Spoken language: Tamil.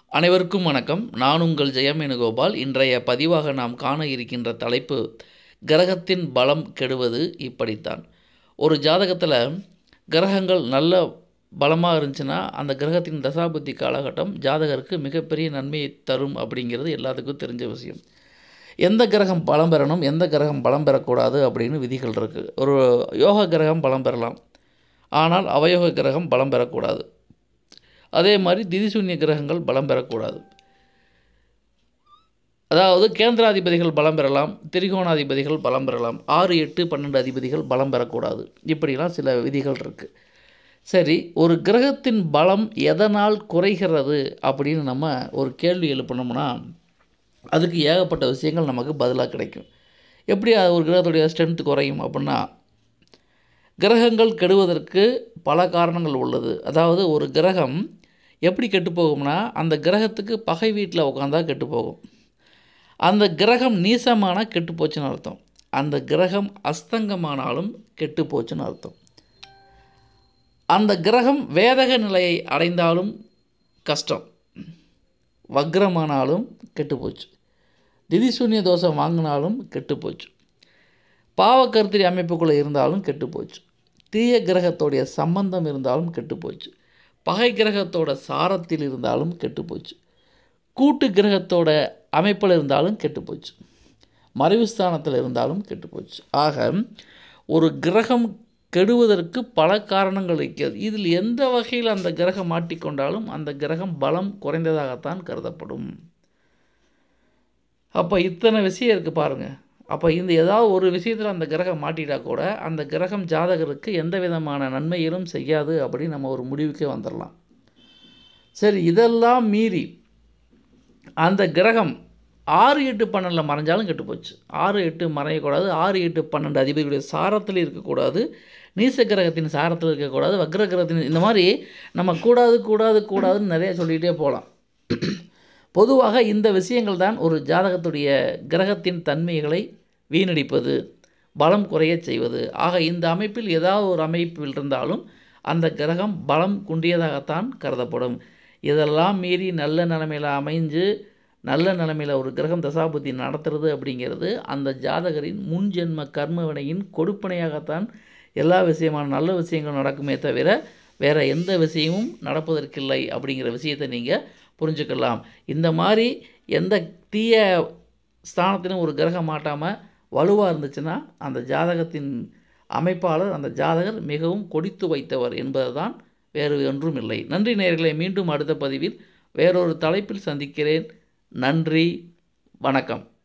அனைவருக்கும் வணக்கம் நான் உங்கள் ஜெயம் வேணுகோபால் இன்றைய பதிவாக நாம் காண இருக்கின்ற தலைப்பு கிரகத்தின் பலம் கெடுவது இப்படித்தான் ஒரு ஜாதகத்தில் கிரகங்கள் நல்ல பலமாக இருந்துச்சுன்னா அந்த கிரகத்தின் தசாபுத்தி காலகட்டம் ஜாதகருக்கு மிகப்பெரிய நன்மையை தரும் அப்படிங்கிறது எல்லாத்துக்கும் தெரிஞ்ச விஷயம் எந்த கிரகம் பலம் பெறணும் எந்த கிரகம் பலம் பெறக்கூடாது அப்படின்னு விதிகள் இருக்குது ஒரு யோக கிரகம் பலம் பெறலாம் ஆனால் அவயோக கிரகம் பலம் பெறக்கூடாது அதே மாதிரி திதிசூன்ய கிரகங்கள் பலம் பெறக்கூடாது அதாவது கேந்திராதிபதிகள் பலம் பெறலாம் திரிகோணாதிபதிகள் பலம் பெறலாம் ஆறு எட்டு பன்னெண்டு அதிபதிகள் பலம் பெறக்கூடாது இப்படிலாம் சில விதிகள் இருக்குது சரி ஒரு கிரகத்தின் பலம் எதனால் குறைகிறது அப்படின்னு நம்ம ஒரு கேள்வி எழுப்பினோம்னா அதுக்கு ஏகப்பட்ட விஷயங்கள் நமக்கு பதிலாக கிடைக்கும் எப்படி அது ஒரு கிரகத்துடைய ஸ்ட்ரென்த் குறையும் அப்படின்னா கிரகங்கள் கெடுவதற்கு பல காரணங்கள் உள்ளது அதாவது ஒரு கிரகம் எப்படி கெட்டு போகும்னா அந்த கிரகத்துக்கு பகை வீட்டில் உட்காந்தா கெட்டு போகும் அந்த கிரகம் நீசமான கெட்டு போச்சுன்னு அர்த்தம் அந்த கிரகம் அஸ்தங்கமானாலும் கெட்டு போச்சுன்னு அர்த்தம் அந்த கிரகம் வேதக நிலையை அடைந்தாலும் கஷ்டம் வக்ரமானாலும் கெட்டு போச்சு திதிசூன்ய தோஷம் வாங்கினாலும் கெட்டு போச்சு பாவக்கருத்திரி அமைப்புக்குள்ளே இருந்தாலும் கெட்டு போச்சு தீய கிரகத்தோடைய சம்பந்தம் இருந்தாலும் கெட்டு போச்சு பகை கிரகத்தோட சாரத்தில் இருந்தாலும் கெட்டு போச்சு கூட்டு கிரகத்தோட அமைப்பில் இருந்தாலும் கெட்டு போச்சு மறைவு ஸ்தானத்தில் இருந்தாலும் கெட்டு போச்சு ஆக ஒரு கிரகம் கெடுவதற்கு பல காரணங்கள் இருக்கிறது இதில் எந்த வகையில் அந்த கிரகம் மாட்டிக்கொண்டாலும் அந்த கிரகம் பலம் குறைந்ததாகத்தான் கருதப்படும் அப்போ இத்தனை விஷயம் இருக்குது பாருங்கள் அப்போ இந்த ஏதாவது ஒரு விஷயத்தில் அந்த கிரகம் மாட்டிட்டா கூட அந்த கிரகம் ஜாதகருக்கு எந்த விதமான நன்மையிலும் செய்யாது அப்படின்னு நம்ம ஒரு முடிவுக்கே வந்துடலாம் சரி இதெல்லாம் மீறி அந்த கிரகம் ஆறு எட்டு பன்னெண்டில் மறைஞ்சாலும் கெட்டு போச்சு ஆறு எட்டு மறையக்கூடாது ஆறு எட்டு பன்னெண்டு அதிபதிகளுடைய சாரத்தில் இருக்கக்கூடாது நீச கிரகத்தின் சாரத்தில் இருக்கக்கூடாது வக்ர கிரகத்தின் இந்த மாதிரி நம்ம கூடாது கூடாது கூடாதுன்னு நிறைய சொல்லிகிட்டே போகலாம் பொதுவாக இந்த விஷயங்கள் தான் ஒரு ஜாதகத்துடைய கிரகத்தின் தன்மைகளை வீணடிப்பது பலம் குறைய செய்வது ஆக இந்த அமைப்பில் ஏதாவது ஒரு அமைப்பில் இருந்தாலும் அந்த கிரகம் பலம் குன்றியதாகத்தான் கருதப்படும் இதெல்லாம் மீறி நல்ல நிலைமையில் அமைஞ்சு நல்ல நிலைமையில் ஒரு கிரகம் தசாபுத்தி நடத்துறது அப்படிங்கிறது அந்த ஜாதகரின் முன் ஜென்ம கர்மவினையின் கொடுப்பனையாகத்தான் எல்லா விஷயமான நல்ல விஷயங்கள் நடக்குமே தவிர வேறு எந்த விஷயமும் நடப்பதற்கில்லை அப்படிங்கிற விஷயத்தை நீங்கள் புரிஞ்சுக்கலாம் இந்த மாதிரி எந்த தீய ஸ்தானத்திலும் ஒரு கிரகம் மாட்டாமல் வலுவாக இருந்துச்சுன்னா அந்த ஜாதகத்தின் அமைப்பாளர் அந்த ஜாதகர் மிகவும் கொடித்து வைத்தவர் என்பது தான் வேறு ஒன்றும் இல்லை நன்றி நேர்களை மீண்டும் அடுத்த பதிவில் வேறொரு தலைப்பில் சந்திக்கிறேன் நன்றி வணக்கம்